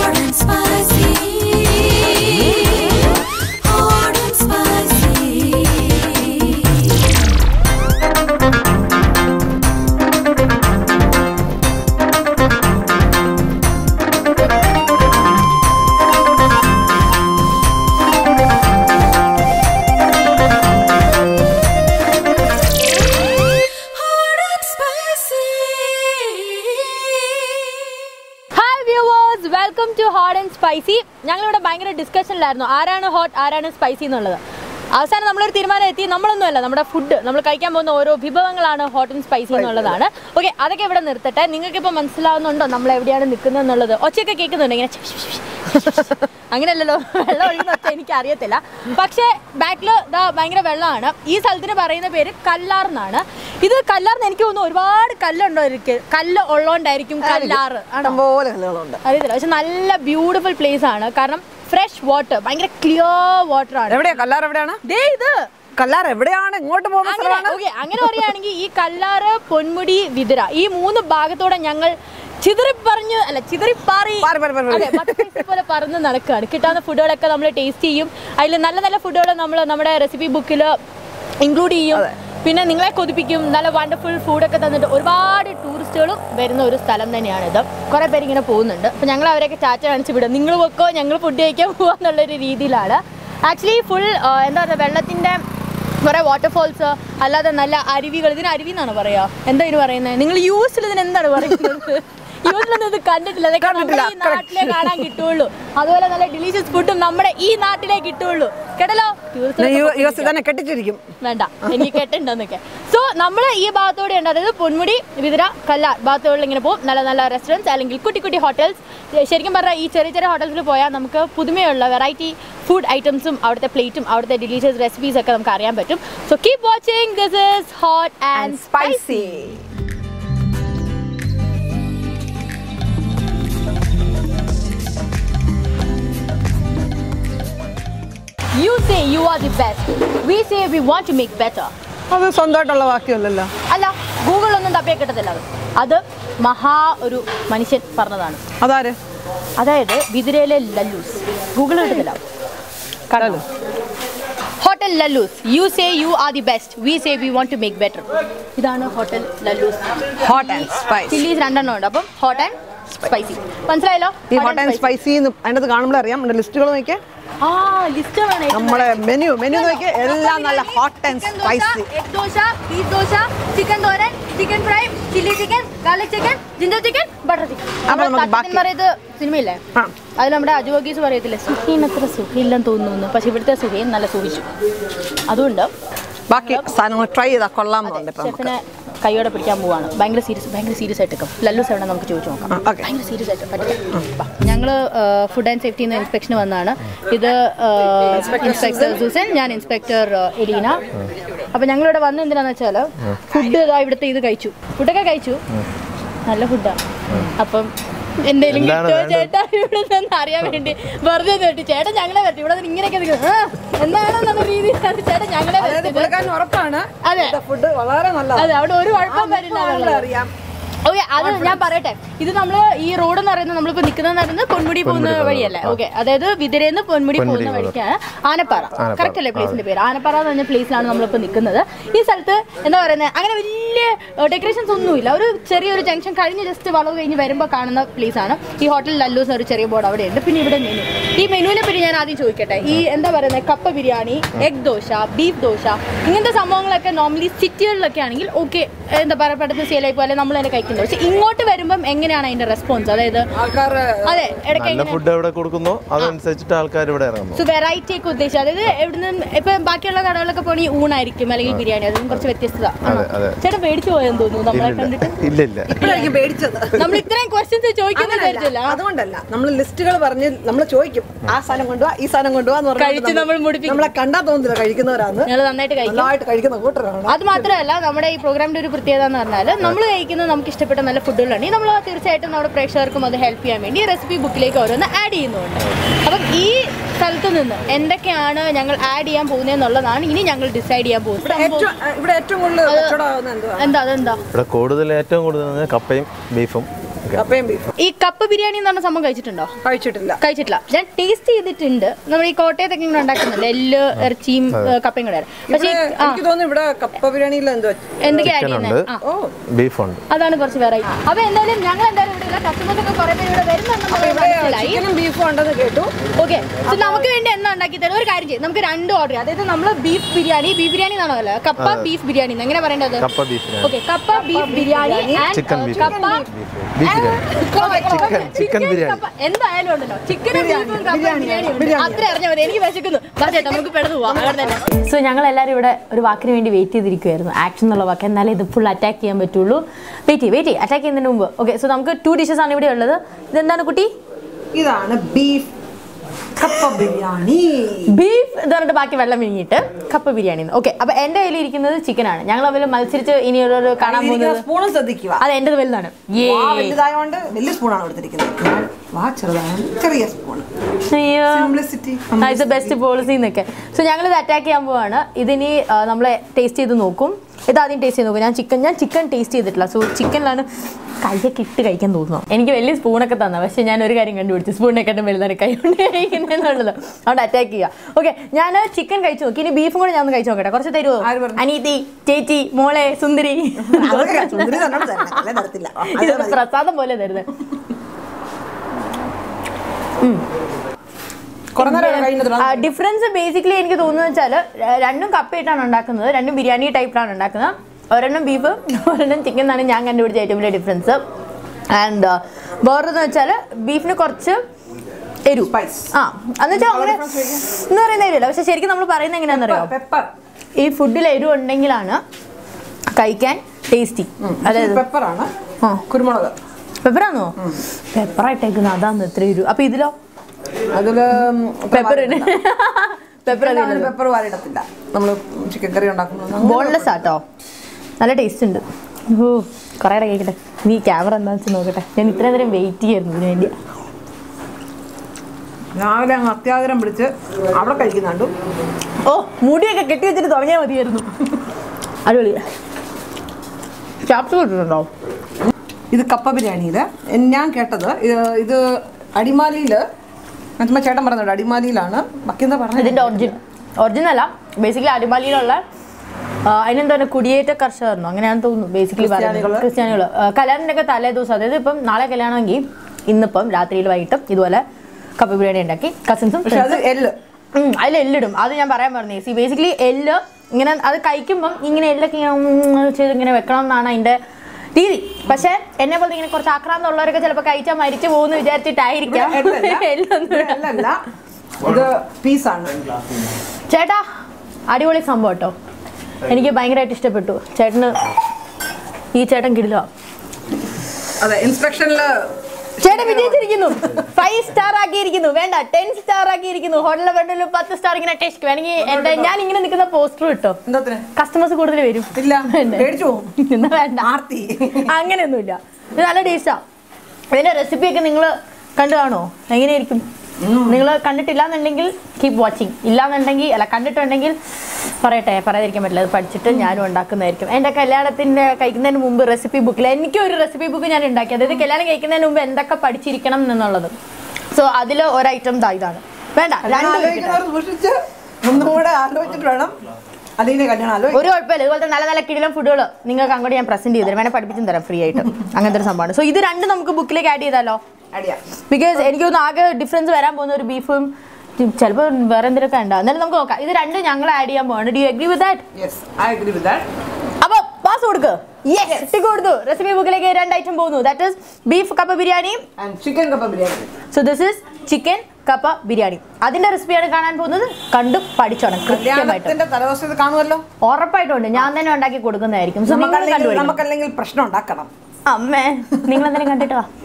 Hot and spicy. Hot and spicy. Hot and spicy. Hi viewers welcome to hot and spicy ഞങ്ങളിവിടെ ഭയങ്കര ഡിസ്കഷനിലായിരുന്നു ആരാണ് hot ആരാണ് spicy എന്നുള്ളത് അവസാനം നമ്മളൊരു തീരുമാനം എത്തി നമ്മളൊന്നുമല്ല നമ്മുടെ ഫുഡ് നമ്മൾ കഴിക്കാൻ പോകുന്ന ഓരോ വിഭവങ്ങളാണ് ഹോട്ട് ആൻഡ് സ്പൈസി എന്നുള്ളതാണ് ഓക്കെ അതൊക്കെ ഇവിടെ നിർത്തട്ടെ നിങ്ങൾക്ക് ഇപ്പോൾ മനസ്സിലാവുന്നുണ്ടോ നമ്മൾ എവിടെയാണ് നിൽക്കുന്നത് എന്നുള്ളത് ഒച്ചയൊക്കെ കേൾക്കുന്നുണ്ട് ഇങ്ങനെ ഛ് ഛ് ഛ് ഛ്. അങ്ങനെയല്ലല്ലോ വെള്ളം ഒഴുകുന്ന ഒച്ച എനിക്ക് അറിയത്തില്ല പക്ഷേ ബാക്കിൽ ഇതാ ഭയങ്കര വെള്ളമാണ് ഈ സ്ഥലത്തിന് പറയുന്ന പേര് കല്ലാർ എന്നാണ് ഇത് കല്ലാർന്ന് എനിക്ക് തോന്നുന്നു ഒരുപാട് കല്ലുണ്ടോ എനിക്ക് കല്ല് ഉള്ളോണ്ടായിരിക്കും കല്ലാറ് ആണോ ഇഷ്ടംപോലെ കല്ലുകളുണ്ട് അറിയത്തില്ല പക്ഷെ നല്ല ബ്യൂട്ടിഫുൾ പ്ലേസ് ആണ് കാരണം ഫ്രഷ് വാട്ടർ ഭയങ്കര ക്ലിയർ വാട്ടർ ആണ് എവിടെയാ കല്ലാർ എവിടെയാണ് ദേ ഇത് കല്ലാർ എവിടെയാണ് ഇങ്ങോട്ട് പോകുന്ന അങ്ങനെ സ്ഥലമാണ് ഓക്കെ അങ്ങനെ പറയുകയാണെങ്കിൽ ഈ കല്ലാറ് പൊന്മുടി വിതിര ഈ മൂന്ന് ഭാഗത്തോടെ ഞങ്ങൾ ചിതറിപ്പറഞ്ഞ് അല്ല ചിതറിപ്പാറി പാറി, പാറി, പാറി, പാറി. അതെ ബട്ടർഫ്ലൈസ് പോലെ പറന്ന് നടക്കുകയാണ് കിട്ടാവുന്ന ഫുഡുകളൊക്കെ നമ്മൾ ടേസ്റ്റ് ചെയ്യും അതിൽ നല്ല നല്ല ഫുഡുകൾ നമ്മൾ നമ്മുടെ റെസിപ്പി ബുക്കിൽ ഇൻക്ലൂഡ് ചെയ്യും പിന്നെ നിങ്ങളെ കൊതിപ്പിക്കും നല്ല വണ്ടർഫുൾ ഫുഡൊക്കെ തന്നിട്ട് ഒരുപാട് ടൂറിസ്റ്റുകളും വരുന്ന ഒരു സ്ഥലം തന്നെയാണിത് കുറേ പേര് ഇങ്ങനെ പോകുന്നുണ്ട് അപ്പോൾ ഞങ്ങൾ അവരെയൊക്കെ ചാച്ച കാണിച്ച് വിടും നിങ്ങൾ വെക്കോ ഞങ്ങൾ ഫുഡ് കഴിക്കാൻ പോകാന്നുള്ളൊരു രീതിയിലാണ് ആക്ച്വലി ഫുൾ എന്താ പറയുക വെള്ളത്തിൻ്റെ കുറേ വാട്ടർഫോൾസ് അല്ലാതെ നല്ല അരുവികൾ ഇതിന് അരുവി എന്നാണ് പറയാ എന്താ ഇതിന് പറയുന്നത് നിങ്ങൾ യൂസിൽ ഇതിന് എന്താണ് പറയുന്നത് യൂസിലൊന്നും ഇത് കണ്ടിട്ടില്ല അതൊക്കെ നമ്മുടെ ഈ നാട്ടിലേ കാണാൻ കിട്ടുള്ളൂ അതുപോലെ നല്ല ഡിലീഷ്യസ് ഫുഡും നമ്മുടെ ഈ നാട്ടിലേ കിട്ടുള്ളൂ കേട്ടല്ലോ യു ടൂറിസ്റ്റ് യു എസ് തന്നെ കെട്ടിച്ചിരിക്കും വേണ്ട എനിക്ക് കേട്ടിട്ടുണ്ടെന്നൊക്കെ സോ നമ്മൾ ഈ ഭാഗത്തോടെ ഉണ്ട് അതായത് പൊന്മുടി വിതിര കല്ലാർ ഭാഗത്തോടെ ഇങ്ങനെ പോകും നല്ല നല്ല റെസ്റ്റോറൻറ്റ്സ് അല്ലെങ്കിൽ കുട്ടി കുട്ടി ഹോട്ടൽസ് ശരിക്കും പറഞ്ഞാൽ ഈ ചെറിയ ചെറിയ ഹോട്ടൽസിൽ പോയാൽ നമുക്ക് പുതുമയുള്ള വെറൈറ്റി ഫുഡ് ഐറ്റംസും അവിടുത്തെ പ്ലേറ്റും അവിടുത്തെ ഡിലീഷ്യസ് റെസിപ്പീസ് ഒക്കെ നമുക്ക് അറിയാൻ പറ്റും so keep watching this is hot and spicy you say you are the best we say we want to make better അത് സ്വന്തമായിട്ടുള്ള വാക്യമല്ലല്ലോ അല്ല ഗൂഗിളൊന്നും തപ്പിയാൽ കിട്ടത്തില്ല അത് അത് മഹാ ഒരു മനുഷ്യൻ പറഞ്ഞതാണ് അതാര് അതായത് വിതുരയിലെ ലല്ലൂസ് ഗൂഗിൾ കിട്ടത്തില്ല കണ്ടോ hotel Lallu's you say you are the best we say we want to make better ഇതാണ് hotel Lallu's Hot and spicy. Chillies രണ്ടെണ്ണം ഉണ്ട് അപ്പം ഹോട്ട് ആൻഡ് സ്പൈസി മനസ്സിലായല്ലോ ഈ ഹോട്ട് ആൻഡ് സ്പൈസി അതിനകത്ത് കാണുമ്പോൾ അറിയാം നമ്മുടെ ലിസ്റ്റുകൾ നോക്കിയാൽ ആ ലിസ്റ്റ് വേണം നമ്മുടെ മെനു മെനു നോക്കിയാൽ എല്ലാം നല്ല hot and spicy egg dosa beef dosa chicken തോരൻ chicken fry chilli chicken garlic chicken ginger chicken butter chicken അപ്പൊ നമുക്ക് ബാക്കി- പറയുന്നത് സിനിമയില്ലേ ആ. അതിൽ നമ്മുടെ അജുവഗീസ് പറയത്തില്ലേ സുഖീന് അത്ര സുഖമില്ലെന്ന് തോന്നുന്നു പക്ഷെ ഇവിടുത്തെ സുഖയും നല്ല സുഖിച്ചു അതുകൊണ്ട് ബാക്കി സാധനങ്ങൾ ട്രൈ ചെയ്താൽ കൊള്ളാമെന്നുണ്ട് ഇപ്പം നമുക്ക് ഷെഫിനെ കൈയോടെ പിടിക്കാൻ പോവാണ് ഭയങ്കര സീരിയസ് ഭയങ്കര സീരിയസ് ആയിട്ട് എടുക്കും ലല്ലൂസ് എവിടെ നമുക്ക് ചോദിച്ചു നോക്കാം ആ, okay. ഭയങ്കര സീരിയസ് ആയിട്ട് പഠിക്കാം ഞങ്ങൾ ഫുഡ് ആൻഡ് സേഫ്റ്റി ഇൻസ്പെക്ഷന് വന്നതാണ് ഇത് ഇൻസ്പെക്ടർ സൂസൻ ഞാൻ ഇൻസ്പെക്ടർ എലീന അപ്പം ഞങ്ങളിവിടെ വന്ന എന്തിനാന്ന് വെച്ചാൽ ഫുഡ് ഇവിടുത്തെ ഇത് കഴിച്ചു ഫുഡൊക്കെ കഴിച്ചു നല്ല ഫുഡാണ് അപ്പം എന്തേലും എന്താണ് കിട്ടുമോ വേണ്ടത്? ചേട്ടാ ഇവിടെ നിന്ന് അറിയാൻ വേണ്ടി വെറുതെ ഒന്ന് പറ്റി ചേട്ടൻ ഞങ്ങളെ പറ്റി ഇവിടെ നിന്ന് ഇങ്ങനെയൊക്കെ നിൽക്കുന്നു. ആ, എന്താണെന്നുള്ള രീതിയിലാണ് ചേട്ടൻ ഞങ്ങളെ അതായത് പറ്റിയത് പുള്ളിക്കാരന് ഉറപ്പാണ് അതെ ഫുഡ് വളരെ നല്ലതാണ് അതെ അവിടെ ഒരു കുഴപ്പം വരില്ല എന്നുള്ളത്. അറിയാം ഓക്കെ അത് ഞാൻ പറയട്ടെ ഇത് നമ്മള് ഈ റോഡ് എന്ന് പറയുന്നത് നമ്മളിപ്പോ നിൽക്കുന്ന പറയുന്നത് പൊന്മുടി പോകുന്ന പോകുന്ന വഴിയല്ലേ ആ. ഓക്കെ അതായത് വിതിരേന്ന് പൊന്മുടി പൊന്മുടി പോകുന്ന പോകുന്ന വഴിക്കാണ് ആനപ്പാറ ആനപ്പാറ. കറക്റ്റ് അല്ലേ പ്ലേസിന്റെ പേര് ആനപ്പാറ എന്ന് പറഞ്ഞ പ്ലേസിലാണ് നമ്മളിപ്പോ നിൽക്കുന്നത് ഈ സ്ഥലത്ത് എന്താ പറയുന്നത് അങ്ങനെ വലിയ ഡെക്കറേഷൻസ് ഒന്നുമില്ല ഒരു ചെറിയൊരു ജംഗ്ഷൻ കഴിഞ്ഞ് ജസ്റ്റ് വളവ് കഴിഞ്ഞ് വരുമ്പോൾ കാണുന്ന പ്ലേസ് ആണ് ഈ ഹോട്ടൽ ലല്ലൂസ് ഒരു ചെറിയ ബോർഡ് അവിടെ ഉണ്ട് പിന്നെ ഇവിടെ മെനു ഈ മെനുവിനെ പറ്റി ഞാൻ ആദ്യം ചോദിക്കട്ടെ ഈ എന്താ പറയുന്നത് കപ്പ ബിരിയാണി എഗ് ദോശ ബീഫ് ദോശ ഇങ്ങനത്തെ സംഭവങ്ങളൊക്കെ നോർമലി സിറ്റികളിലൊക്കെ ആണെങ്കിൽ ഓക്കെ എന്താ പറയുക പെട്ടെന്ന് സെയിലായി പോലെ നമ്മൾ തന്നെ കഴിക്കുന്നത് പക്ഷെ ഇങ്ങോട്ട് വരുമ്പം എങ്ങനെയാണ് അതിന്റെ റെസ്പോൺസ് അതായത് ആൾക്കാർ അതെ ഇടയ്ക്ക് നല്ല എങ്ങനെ ഫുഡ് എവിടെ കൊടുക്കുന്നോ അതനുസരിച്ചിട്ട് ആൾക്കാർ ഇവിടെ ഇറങ്ങുന്നു സോ വെറൈറ്റി ഒക്കെ ഉദ്ദേശിച്ചത് അതായത് എവിടുന്ന് ഇപ്പൊ ബാക്കിയുള്ള കടകളിലൊക്കെ പോകണമെങ്കിൽ ഊണായിരിക്കും അല്ലെങ്കിൽ ബിരിയാണി അതും കുറച്ച് വ്യത്യസ്തത ആണോ? അതെ, അതെ. ചേട്ടൻ പേടിച്ചു പോയെന്ന് തോന്നുന്നു നമ്മളെ കണ്ടിട്ട് ഇല്ല ഇല്ല ഇപ്പോഴായിരിക്കും പേടിച്ചത് നമ്മൾ ഇത്രയും ക്വസ്റ്റ്യൻസ് ചോദിക്കുന്ന അങ്ങനെയല്ല. വിചാരിച്ചില്ല അതുകൊണ്ടല്ല നമ്മൾ ലിസ്റ്റുകൾ പറഞ്ഞ് നമ്മൾ ചോദിക്കും ആ സാധനം കൊണ്ടുപോവാ ഈ സാധനം കൊണ്ടുപോവാന്ന് പറഞ്ഞിട്ട് കഴിച്ച് നമ്മൾ മുടിപ്പിക്കും. നമ്മളെ കണ്ടാ തോന്നുന്നില്ല കഴിക്കുന്നവരാന്ന് ഞങ്ങൾ നന്നായിട്ട് കഴിക്കും നല്ലതായിട്ട് കഴിക്കുന്ന കൂട്ടരാണ് അത് മാത്രമല്ല നമ്മുടെ ഈ പ്രോഗ്രാമിന്റെ ഒരു പ്രത്യേകത എന്ന് പറഞ്ഞാൽ നമ്മൾ കഴിക്കുന്നത് നമുക്ക് ഇഷ്ടപ്പെട്ട നല്ല ഫുഡുകളാണ് നമ്മൾ തീർച്ചയായിട്ടും നമ്മുടെ പ്രേക്ഷകർക്കും അത് ഹെൽപ്പ് ചെയ്യാൻ വേണ്ടി റെസിപ്പി ബുക്കിലേക്ക് ഓരോന്ന് ആഡ് ചെയ്യുന്നുണ്ട് അപ്പം ഈ സ്ഥലത്ത് നിന്ന് എന്തൊക്കെയാണ് ഞങ്ങൾ ആഡ് ചെയ്യാൻ പോകുന്നതെന്നുള്ളതാണ് ഇനി ഞങ്ങൾ ഡിസൈഡ് ചെയ്യാൻ പോകുന്നത് ഇവിടെ ഏറ്റവും ഇവിടെ ഏറ്റവും കൂടുതൽ കച്ചവടമാകുന്ന എന്തുവാ എന്താ അതെന്താ ഇവിടെ കൂടുതൽ ഏറ്റവും കൂടുതൽ എന്ന് പറഞ്ഞാൽ കപ്പയും ബീഫും കപ്പയും ബീഫ് ഈ കപ്പ് ബിരിയാണി എന്ന് പറഞ്ഞ സംഭവം കഴിച്ചിട്ടുണ്ടോ കഴിച്ചിട്ടില്ല കഴിച്ചിട്ടില്ല ഞാൻ ടേസ്റ്റ് ചെയ്തിട്ടുണ്ട് നമ്മൾ ഈ കോട്ടയത്തൊക്കെ ഇങ്ങനെ ഉണ്ടാക്കുന്നില്ല എല്ല് ഇറച്ചിയും ഏ, കപ്പയും കൂടെ പക്ഷേ ഇവിടെ ഈ- ആ എനിക്ക് തോന്നുന്നു ഇവിടെ കപ്പ ബിരിയാണിയിൽ എന്തോ എന്തൊക്കെയാ ആഡ് ചിക്കൻ ചെയ്യുന്നത് ഉണ്ട് ആ ഓ ബീഫുണ്ട് അതാണ് കുറച്ച് വെറൈറ്റി അപ്പൊ എന്തായാലും ഞങ്ങൾ എന്തായാലും ഇവിടെ കസ്റ്റമേഴ്സ് ഒക്കെ കുറെ പേര് ഇവിടെ വരുന്നുണ്ടെന്ന് ഇവിടെ മനസ്സിലായി ചിക്കനും ബീഫും ഉണ്ടെന്ന് കേട്ടു ഓക്കെ നമുക്ക് വേണ്ടി എന്നാ ഉണ്ടാക്കി തരുന്നത് ഒരു കാര്യം ചെയ്യും നമുക്ക് രണ്ട് ഓർഡർ ചെയ്യാം അതായത് നമ്മൾ ബീഫ് ബിരിയാണി ബീഫ് ബിരിയാണി എന്നാണോ അല്ല കപ്പ ബീഫ് ബിരിയാണി എന്ന് എങ്ങനെ പറയേണ്ടത് കപ്പ ബീഫ് ഓക്കെ കപ്പ beef biryani and, chicken uh, beef കപ്പ beef biryani chicken chicken biryani കപ്പ എന്തായാലും ഉണ്ടല്ലോ ചിക്കനും ബീഫും കപ്പ ബിരിയാണി ഉണ്ട് അത്ര അറിഞ്ഞാൽ മതി എനിക്ക് വിശക്കുന്നു വാ ചേട്ടാ നമുക്ക് പെടുന്നു പോവാം അവിടെ തന്നെ സോ ഞങ്ങൾ എല്ലാവരും ഇവിടെ ഒരു വാക്കിന് വേണ്ടി വെയിറ്റ് ചെയ്തിരിക്കുമായിരുന്നു ആക്ഷൻ എന്നുള്ള വാക്ക് എന്നാലേ ഇത് ഫുൾ അറ്റാക്ക് ചെയ്യാൻ പറ്റുള്ളൂ വെയിറ്റ് ചെയ്യും വെയിറ്റ് ചെയ്യും അറ്റാക്ക് ചെയ്യുന്നതിന് മുമ്പ് ഓക്കെ സോ നമുക്ക് ടു ഡിഷസ് ആണ് ഇവിടെ ഉള്ളത് ഇതെന്താണ് കുട്ടി ഇതാണ് ബീഫ് കപ്പ ബിരിയാണി ബീഫ് എന്ന് പറഞ്ഞിട്ട് ബാക്കി വെള്ളം വിഴുങ്ങിയിട്ട് കപ്പ ബിരിയാണി ഓക്കെ അപ്പൊ എന്റെ കയ്യിൽ ഇരിക്കുന്നത് ചിക്കൻ ആണ് ഞങ്ങൾ തമ്മിൽ മത്സരിച്ച് ഇനി ഒരു കാണാൻ പോകുന്നത് സ്പൂണും ശ്രദ്ധിക്കുക അത് എന്റെ വലുതാണ് ഏ വാ വലുതായോണ്ട് വലിയ സ്പൂണാണ് എടുത്തിരിക്കുന്നത് ഞാൻ വാ ചെറുതാണ് ചെറിയ spoon simplicity it's best policy എന്നൊക്കെ സോ ഞങ്ങൾ ഇത് അറ്റാക്ക് ചെയ്യാൻ പോവാണ് ഇതിനി ആ, നമ്മളെ ടേസ്റ്റ് ചെയ്ത് നോക്കും ഇത് ആദ്യം ടേസ്റ്റ് ചെയ്ത് നോക്കും ഞാൻ ചിക്കൻ ഞാൻ ചിക്കൻ ടേസ്റ്റ് ചെയ്തിട്ടില്ല സോ ചിക്കനിലാണ് കൈയൊക്കെ ഇട്ട് കഴിക്കാൻ തോന്നുന്നു എനിക്ക് വലിയ സ്പൂണൊക്കെ തന്നെ പക്ഷെ ഞാൻ ഒരു കാര്യം കണ്ടുപിടിച്ചു സ്പൂണിനെക്കാട്ടും വലുതാണ് കൈ കൊണ്ട് കഴിക്കുന്നതെന്നുള്ളത് അതുകൊണ്ട് അറ്റാക്ക് ചെയ്യുക ഓക്കെ ഞാൻ ചിക്കൻ കഴിച്ചു നോക്കി ഇനി ബീഫും കൂടെ ഞാൻ ഒന്ന് കഴിച്ചു നോക്കട്ടെ കുറച്ച് തരുമോ ആര് പറഞ്ഞു? അനീതി ചേച്ചി മോളെ സുന്ദരി സുന്ദരി തന്നോട് തരണം അല്ലേ തരത്തില്ല ഇത് പ്രസാദം പോലെ തരുന്നത് കുറെ നേരം കഴിഞ്ഞത് ഡിഫറൻസ് ബേസിക്കലി എനിക്ക് തോന്നുന്നത് വെച്ചാൽ രണ്ടും കപ്പയിട്ടാണ് ഉണ്ടാക്കുന്നത് രണ്ടും ബിരിയാണി ടൈപ്പിലാണ് ഉണ്ടാക്കുന്നത് ഒരെണ്ണം ബീഫ് ഒരെണ്ണം ചിക്കൻ എന്നാണ് ഞാൻ കണ്ടുപിടിച്ച ഏറ്റവും വലിയ ഡിഫറൻസ് ആൻഡ് വേറെന്ന് വെച്ചാൽ ബീഫിന് കുറച്ച് എരു Spice. ആ എന്ന് വെച്ചാൽ അങ്ങനെ എന്ന് പറയുന്ന എരിവല്ല പക്ഷെ ശരിക്കും നമ്മൾ പറയുന്നത് എങ്ങനെയാണെന്നറിയോ പെപ്പർ ഈ ഫുഡിൽ എരിവ് ഉണ്ടെങ്കിലാണ് കഴിക്കാൻ ടേസ്റ്റി അതായത് പെപ്പറാണ് ആ കുരുമുളക് പെപ്പറാണോ പെപ്പറായിട്ടേക്കുന്നത് അതാന്ന് എത്ര എരിവ് അപ്പൊ ഇതിലോ അതില് പെപ്പർ പെപ്പർ പെപ്പർ വാരിടത്തില്ല നമ്മൾ ചിക്കൻ കറി ഉണ്ടാക്കുന്നത് ബോൺലെസ് ആട്ടോ നല്ല ടേസ്റ്റ് ഉണ്ട് ഓ കുറേ കഴിക്കട്ടെ നീ ക്യാമറ എന്താണെന്ന് വെച്ച് നോക്കട്ടെ ഞാൻ ഇത്രയും നേരം വെയിറ്റ് ചെയ്യായിരുന്നു ഇതിന് വേണ്ടി രാവിലെ അങ്ങ് അത്യാഗ്രഹം പിടിച്ച് അവിടെ കഴിക്കുന്നുണ്ട് ഓ മുടിയൊക്കെ കെട്ടി വെച്ചിട്ട് തുടങ്ങിയാൽ മതിയായിരുന്നു അടിപൊളി ചാപ്സ് കിട്ടുന്നുണ്ടോ ഇത് കപ്പ ബിരിയാണിയിൽ ഞാൻ കേട്ടത് ഇത് ഇത് അടിമാലിയിൽ ചുമ്മാ ചേട്ടൻ പറഞ്ഞത് അടിമാലിയിലാണ് ബാക്കി എന്താ പറഞ്ഞത് ഇതിന്റെ ഒറിജിൻ ഒറിജിൻ അല്ല ബേസിക്കലി അടിമാലിയിലുള്ള ആ, അതിനെന്താണ് കുടിയേറ്റ കർഷകർന്നോ അങ്ങനെയാണെന്ന് തോന്നുന്നു ബേസിക്കലി പറയുന്നത് ക്രിസ്ത്യാനികൾ കല്യാണത്തിൻ്റെ തലേ ദിവസം അതായത് ഇപ്പം നാളെ കല്യാണമെങ്കിൽ ഇന്നിപ്പം രാത്രിയിൽ വൈകിട്ടും ഇതുപോലെ കപ്പ ബിരിയാണി ഉണ്ടാക്കി കസിൻസും പക്ഷെ അത് എല്ല് അതിൽ എല്ലിടും അത് ഞാൻ പറയാൻ പറഞ്ഞു സി ബേസിക്കലി എല്ല് ഇങ്ങനെ അത് കഴിക്കുമ്പം ഇങ്ങനെ എല്ലൊക്കെ ഇങ്ങനെ ഉം ചെയ്ത് ഇങ്ങനെ വെക്കണം എന്നാണ് അതിന്റെ രീതി പക്ഷെ എന്നെ പോലെ ഇങ്ങനെ കുറച്ച് ആക്രാന്തം ഉള്ളവരൊക്കെ ചിലപ്പോൾ കഴിച്ചാൽ മരിച്ചു പോകുന്നു വിചാരിച്ചിട്ടായിരിക്കാം ഇവിടെ എല്ലല്ല. എല്ലൊന്നും ഇത് എല്ലല്ല ഇത് പീസാണ് ചേട്ടാ അടിപൊളി സംഭവം കേട്ടോ എനിക്ക് ഭയങ്കരമായിട്ട് ഇഷ്ടപ്പെട്ടു ചേട്ടന് ഈ ചേട്ടൻ കിടിലോ അതെ ഇൻസ്പെക്ഷനില് ചേട്ടൻ വിജയിച്ചിരിക്കുന്നു ഫൈവ് സ്റ്റാർ ആക്കിയിരിക്കുന്നു വേണ്ട ടെൻ സ്റ്റാർ ആക്കിയിരിക്കുന്നു ഹോട്ടലിലെ ബെഡിൽ പത്ത് സ്റ്റാർ ഇങ്ങനെ ടേസ്റ്റ് വേണമെങ്കിൽ എന്റെ ഞാൻ ഇങ്ങനെ നിൽക്കുന്ന പോസ്റ്റർ കിട്ടോ എന്താത്തിന് കസ്റ്റമേഴ്സ് കൂടുതൽ വരും ഇല്ല വേണ്ടേ? പേടിച്ചു പോകും എന്നാ വേണ്ട ആർത്തി അങ്ങനെയൊന്നുമില്ല ഇത് നല്ല ടേസ്റ്റാ ഇതിന്റെ റെസിപ്പിയൊക്കെ നിങ്ങൾ കണ്ടു കാണോ എങ്ങനെയായിരിക്കും നിങ്ങൾ കണ്ടിട്ടില്ല എന്നുണ്ടെങ്കിൽ കീപ് വാച്ചിങ് ഇല്ലാന്നുണ്ടെങ്കിൽ അല്ല കണ്ടിട്ടുണ്ടെങ്കിൽ പറയട്ടെ പറയാതിരിക്കാൻ പറ്റില്ല അത് പഠിച്ചിട്ട് ഞാനും ഉണ്ടാക്കുന്നതായിരിക്കും എൻ്റെ കല്യാണത്തിൻ്റെ കഴിക്കുന്നതിന് മുമ്പ് റെസിപ്പി ബുക്കിൽ എനിക്ക് ഒരു റെസിപ്പി ബുക്ക് ഞാൻ ഉണ്ടാക്കി അതായത് കല്യാണം കഴിക്കുന്നതിന് മുമ്പ് എന്തൊക്കെ പഠിച്ചിരിക്കണം എന്നുള്ളത് സോ അതിൽ ഒരു ഐറ്റം ദാ ഇതാണ് വേണ്ട രണ്ട് ആലോചിക്കുന്നവർ സൂക്ഷിച്ച് ഒന്നും കൂടെ ആലോചിച്ചിട്ട് വേണം അതിന്റെ കല്യാണം ആലോചിക്കും ഒരു കുഴപ്പമില്ല ഇതുപോലത്തെ നല്ല നല്ല കിടിലം ഫുഡുകൾ നിങ്ങൾക്ക് അങ്ങോട്ട് ഞാൻ പ്രസന്റ് ചെയ്തു തരാം വേണേൽ പഠിപ്പിച്ചും തരാം ഫ്രീ ആയിട്ട് അങ്ങനത്തെ ഒരു സംഭവമാണ് സോ ഇത് രണ്ടും നമുക്ക് ബുക്കിലേക്ക് ആഡ് ചെയ്താലോ അടിയാ ബിക്കോസ് എനിക്ക് തോന്നുന്നു ആകെ ഡിഫറൻസ് വരാൻ പോകുന്ന ഒരു ബീഫും ചിലപ്പോൾ വേറെ എന്തെങ്കിലുമൊക്കെ ഉണ്ടാവും എന്നാലും നമുക്ക് നോക്കാം ഇത് രണ്ടും ഞങ്ങൾ ആഡ് ചെയ്യാൻ പോവാണ് do you agree with that yes I agree with that അപ്പൊ പാസ് കൊടുക്ക് യെസ് ടിക്ക് കൊടുത്തു റെസിപ്പി ബുക്കിലേക്ക് രണ്ട് ഐറ്റം പോകുന്നു ദാറ്റ് ഇസ് ബീഫ് കപ്പ ബിരിയാണി ആൻഡ് ചിക്കൻ കപ്പ biryani so this is chicken കപ്പ ബിരിയാണി അതിന്റെ റെസിപ്പിയാണ് കാണാൻ പോകുന്നത് കണ്ടു പഠിച്ചോണം കൃത്യമായിട്ട് കല്യാണത്തിന്റെ തലേദിവസം ഇത് കാണുമല്ലോ ഉറപ്പായിട്ടുണ്ട് ഞാൻ തന്നെ ഉണ്ടാക്കി കൊടുക്കുന്നതായിരിക്കും സോ നിങ്ങൾ നമുക്കല്ലെങ്കിൽ കണ്ടുപിടിക്കണം നമുക്കല്ലെങ്കിൽ പ്രശ്നം ഉണ്ടാക്കണം അമ്മേ നിങ്ങൾ എന്തെങ്കിലും കണ്ടിട്ട് വാ